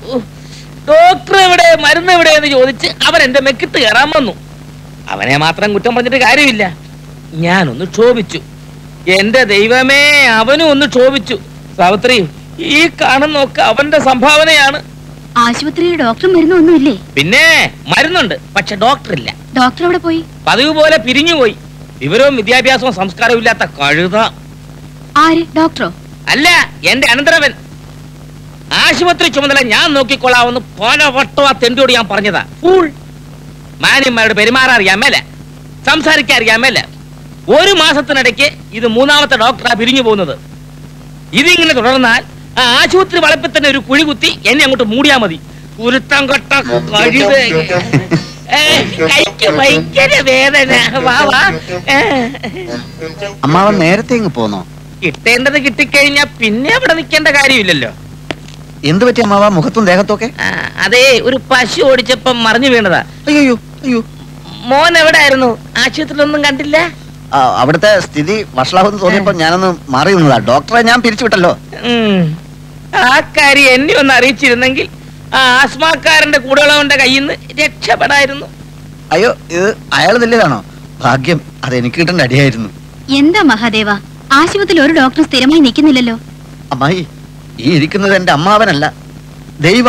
ഓ, doctor എവിടെ മരുന്ന് എവിടെ എന്ന് ചോദിച്ച് അവൻ എന്റെ മെക്കിട്ട് കയറാൻ വന്നു അവനെ മാത്രം കുറ്റം പറഞ്ഞിട്ട് കാര്യമില്ല ഞാനൊന്ന് ക്ഷോഭിച്ചു എന്റെ ദൈവമേ അവനും ഒന്ന് ക്ഷോഭിച്ചു സാവിത്രി ഈ കാണുന്നൊക്കെ അവന്റെ സംഭാവനയാണ് ആശുപത്രിയിൽ ഡോക്ടർ മരുന്നൊന്നുമില്ലേ പിന്നെ മരുന്നുണ്ട് പക്ഷെ ഡോക്ടർ ഇല്ല ഡോക്ടർ എവിടെ പോയി പതിവ് പോലെ പിരിഞ്ഞുപോയി വിവരവും വിദ്യാഭ്യാസവും സംസ്കാരവും ഇല്ലാത്ത കഴുത ആര് ഡോക്ടറോ അല്ല എന്റെ അനന്തരവൻ ആശുപത്രി ചുമതല ഞാൻ നോക്കിക്കൊള്ളാമെന്ന് പല വട്ടം ആ തെണ്ടിയോട് ഞാൻ പറഞ്ഞതാ ഫൂൾ മാന്യന്മാരോട് പെരുമാറാൻ അറിയാമേല സംസാരിക്കാൻ അറിയാമേല ഒരു മാസത്തിനിടയ്ക്ക് ഇത് മൂന്നാമത്തെ ഡോക്ടറാ പിരിഞ്ഞു പോകുന്നത് ഇതിങ്ങനെ തുടർന്നാൽ ആ ആശുപത്രി വളപ്പിൽ തന്നെ ഒരു കുഴി കുത്തി എന്നെ അങ്ങോട്ട് മൂടിയാ മതി കുരുത്തം കൊട്ട കഴുത ഏ, കൈക്ക് ഭയങ്കര വേദന വാ വാ ഏ. അമ്മാവൻ നേരത്തെ ഇങ്ങ് പോന്നോ കിട്ടേണ്ടത് കിട്ടിക്കഴിഞ്ഞാ പിന്നെ അവിടെ നിൽക്കേണ്ട കാര്യമില്ലല്ലോ എന്ത് പറ്റി അമ്മാവ മുഖത്തും ദേഹത്തൊക്കെ ആ, അതേ ഒരു പശു ഓടിച്ചപ്പം മറിഞ്ഞു വീണതാ അയ്യോ അയ്യോ മോൻ എവിടെ ആയിരുന്നു ആശുപത്രിയിലൊന്നും കണ്ടില്ല ആ, അവിടുത്തെ സ്ഥിതി വഷളാവെന്ന് തോന്നിയപ്പോ ഞാനൊന്ന് മാറി നിന്നതാ ഡോക്ടറെ ഞാൻ പിരിച്ചുവിട്ടല്ലോ ഉം. ആ കാര്യം എന്നെ ഒന്ന് അറിയിച്ചിരുന്നെങ്കിൽ ആ ആസ്മാക്കാരന്റെ കൂടെയുള്ളവന്റെ കയ്യിൽ നിന്ന് രക്ഷപ്പെടായിരുന്നു അയ്യോ ഇത് അയാൾ വലിയതാണോ ഭാഗ്യം അത് എനിക്ക് കിട്ടേണ്ട അടിയായിരുന്നു എന്താ മഹാദേവ ആശുപത്രിയിൽ ഒരു ഡോക്ടർ സ്ഥിരമായി നിൽക്കുന്നില്ലല്ലോ അമ്മായി ഈ ഇരിക്കുന്നത് എന്റെ അമ്മാവനല്ല ദൈവ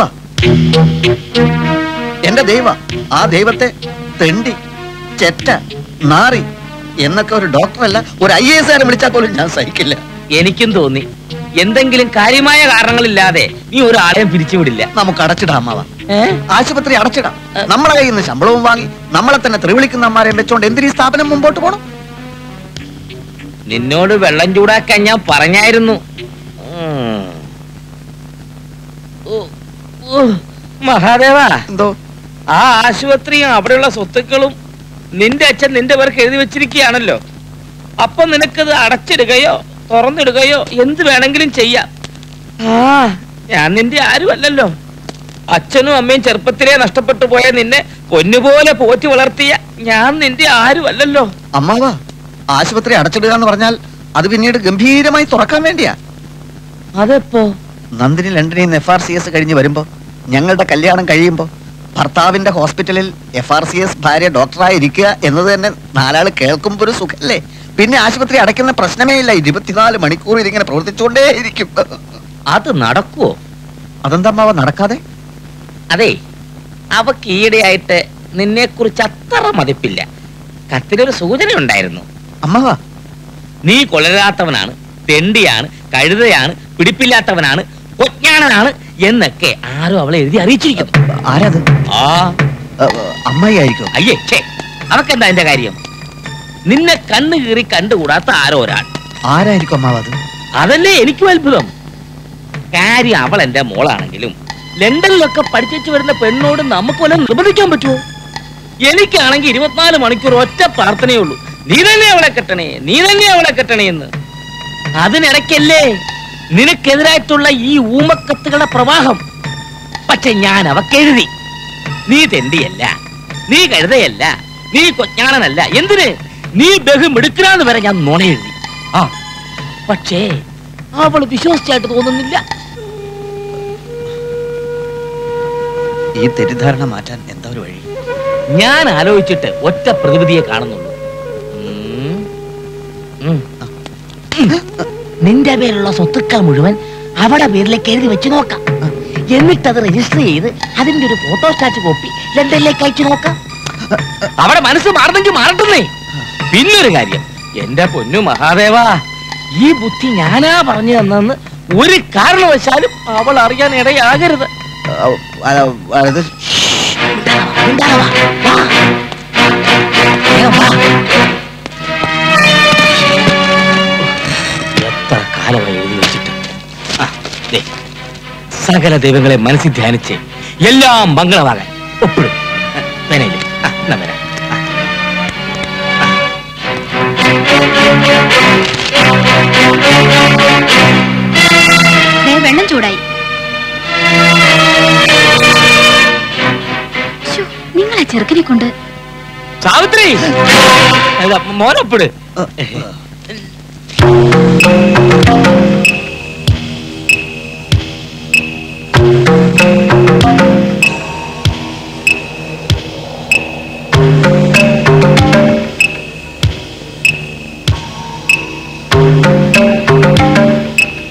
എന്റെ ദൈവ ആ ദൈവത്തെ തെണ്ടി ചെറ്റ നാറി എന്നൊക്കെ ഒരു ഡോക്ടറല്ല ഒരു ഐ എസ് ആരെ വിളിച്ചാൽ പോലും ഞാൻ സഹിക്കില്ല എനിക്കും തോന്നി എന്തെങ്കിലും കാര്യമായ കാരണങ്ങളില്ലാതെ നീ ഒരാളെയും പിരിച്ചുവിടില്ല നമുക്ക് അടച്ചിടാം അമ്മാവ ഏ? ആശുപത്രി അടച്ചിടാം നമ്മളെ കയ്യിൽ നിന്ന് ശമ്പളവും വാങ്ങി നമ്മളെ തന്നെ തെറിവിളിക്കുന്ന അമ്മാരെ വെച്ചോണ്ട് എന്തിനീ സ്ഥാപനം മുമ്പോട്ട് പോകണം നിന്നോട് വെള്ളം ചൂടാക്കാൻ ഞാൻ പറഞ്ഞായിരുന്നു ഉം. ഓ, ഓ, മഹാദേവ എന്തോ ആ ആശുപത്രിയും അവിടെയുള്ള സ്വത്തുക്കളും നിന്റെ അച്ഛൻ നിന്റെ പേർക്ക് എഴുതി വെച്ചിരിക്കുകയാണല്ലോ അപ്പൊ നിനക്കത് അടച്ചിടുകയോ തുറന്നിടുകയോ എന്ത് വേണമെങ്കിലും ചെയ്യാം ആ ഞാൻ നിന്റെ ആരുമല്ലല്ലോ അച്ഛനും അമ്മയും ചെറുപ്പത്തിലേ നഷ്ടപ്പെട്ടു പോയ നിന്നെ പൊന്നുപോലെ പോറ്റി വളർത്തിയ ഞാൻ നിന്റെ ആരുമല്ലല്ലോ അമ്മാവ ആശുപത്രി അടച്ചിടുക എന്ന് പറഞ്ഞാൽ അത് പിന്നീട് ഗംഭീരമായി തുറക്കാൻ വേണ്ടിയാ അതെപ്പോ നന്ദിനി ലണ്ടനിൽ നിന്ന് എഫ് ആർ സി എസ് കഴിഞ്ഞ് വരുമ്പോ ഞങ്ങളുടെ കല്യാണം കഴിയുമ്പോ ഭർത്താവിന്റെ ഹോസ്പിറ്റലിൽ എഫ് ആർ സി എസ് ഭാര്യ ഡോക്ടറായി ഇരിക്കുക എന്നത് തന്നെ നാലാള് കേൾക്കുമ്പോ ഒരു സുഖല്ലേ പിന്നെ ആശുപത്രി അടയ്ക്കുന്ന പ്രശ്നമേ ഇല്ല ഇരുപത്തിനാല് മണിക്കൂർ ഇതിങ്ങനെ പ്രവർത്തിച്ചുകൊണ്ടേ ഇരിക്കും അത് നടക്കുവോ അതെന്താ അമ്മാവ നടക്കാതെ അതെ അവക്ക് ഈയിടെയായിട്ട് നിന്നെ കുറിച്ച് അത്ര മതിപ്പില്ല കത്തിലൊരു സൂചന ഉണ്ടായിരുന്നു അമ്മാവ നീ കൊളരാത്തവനാണ് തെണ്ടിയാണ് കഴുതയാണ് പിടിപ്പില്ലാത്തവനാണ് ഒജ്ഞാനനാണ് എന്നൊക്കെ ആരോ അവളെ എഴുതി അറിയിച്ചിരിക്കുന്നു ആരാത് ആ അമ്മായി ആയിരിക്കും അയ്യേ ഛേ അവക്കെന്താ എന്റെ കാര്യം നിന്നെ കണ്ണു കീറി കണ്ടുകൂടാത്ത ആരോ ഒരാൾ ആരായിരിക്കും അമ്മാവ അത് അതല്ലേ എനിക്കും അത്ഭുതം കാര്യം അവൾ എന്റെ മോളാണെങ്കിലും ലണ്ടനിലൊക്കെ പഠിച്ചു വരുന്ന പെണ്ണോട് നമുക്ക് വല്ല നിർബന്ധിക്കാൻ പറ്റുമോ എനിക്കാണെങ്കിൽ ഇരുപത്തിനാല് മണിക്കൂർ ഒറ്റ പ്രാർത്ഥനയേ ഉള്ളൂ നീ തന്നെ അവളെ കെട്ടണേ നീ തന്നെ അവളെ കെട്ടണേ എന്ന് അതിനിടയ്ക്കല്ലേ നിനക്കെതിരായിട്ടുള്ള ഈ ഊമക്കത്തുകളുടെ പ്രവാഹം പക്ഷെ ഞാൻ അവക്കെഴുതി നീ തെണ്ടിയല്ല നീ കഴുതയല്ല നീ കൊഞ്ഞാണനല്ല എന്തിന് നീ ബഹുമിടുക്കനാന്ന് വരെ ഞാൻ നുണ എഴുതി ആ പക്ഷേ അവൾ വിശ്വസിച്ചായിട്ട് തോന്നുന്നില്ല ഈ തെറ്റിദ്ധാരണ മാറ്റാൻ എന്താ ഒരു വഴി ഞാൻ ആലോചിച്ചിട്ട് ഒറ്റ പ്രതിവിധിയെ കാണുന്നുള്ളൂ ഉം. ഉം. ഉം. നിന്റെ പേരുള്ള സ്വത്തുക്കൾ മുഴുവൻ അവിടെ പേരിലേക്ക് എഴുതി വെച്ച് നോക്കാം എന്നിട്ട് അത് രജിസ്റ്റർ ചെയ്ത് അതിന്റെ ഒരു ഫോട്ടോസ്റ്റാറ്റ് കോപ്പി ലണ്ടനിലേക്ക് അയച്ചു നോക്കാം അവിടെ മനസ്സ് മാറുന്നെങ്കിൽ മാറട്ടെന്നേ പിന്നൊരു കാര്യം എന്റെ പൊന്നു മഹാദേവ ഈ ബുദ്ധി ഞാനാ പറഞ്ഞു തന്നെന്ന് ഒരു കാരണവശാലും അവൾ അറിയാൻ ഇടയാകരുത് ആ, ആ, അത് മിണ്ടാതെ വാ, വാ. വേഗം വാ. എത്ര കാലമായി എഴുതി വെച്ചിട്ട് ആ, ദേ, സകല ദൈവങ്ങളെ മനസ്സിൽ ധ്യാനിച്ച് എല്ലാം മംഗളമാകാൻ ഒപ്പിടും ആ, വേനയില്ലേ ആ, എന്നാ വരാം. ആ. ദേ, വെള്ളം ചൂടായി ശ്ശോ, നിങ്ങൾ ആ ചെറുക്കനെ കൊണ്ട് സാവിത്രി ഇതാ, മോനൊപ്പിട്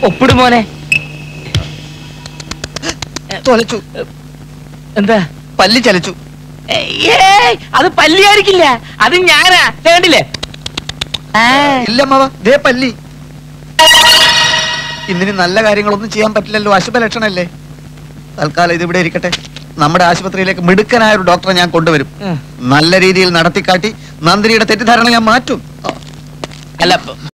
ഒപ്പിടും മോനെ തൊലച്ചു എന്താ പല്ലി ചലച്ചു ഏയ് അത് പല്ലിയായിരിക്കില്ല അത് ഞാനാ വേണ്ടില്ലേ ഇല്ല മാവ ദേ പല്ലി ഇന്നിനി നല്ല കാര്യങ്ങളൊന്നും ചെയ്യാൻ പറ്റില്ലല്ലോ അശുഭ ലക്ഷണല്ലേ തൽക്കാലം ഇത് ഇവിടെ ഇരിക്കട്ടെ നമ്മുടെ ആശുപത്രിയിലേക്ക് മിടുക്കനായ ഒരു ഡോക്ടറെ ഞാൻ കൊണ്ടുവരും നല്ല രീതിയിൽ നടത്തിക്കാട്ടി നന്ദിനിയുടെ തെറ്റിദ്ധാരണ ഞാൻ മാറ്റും അല്ല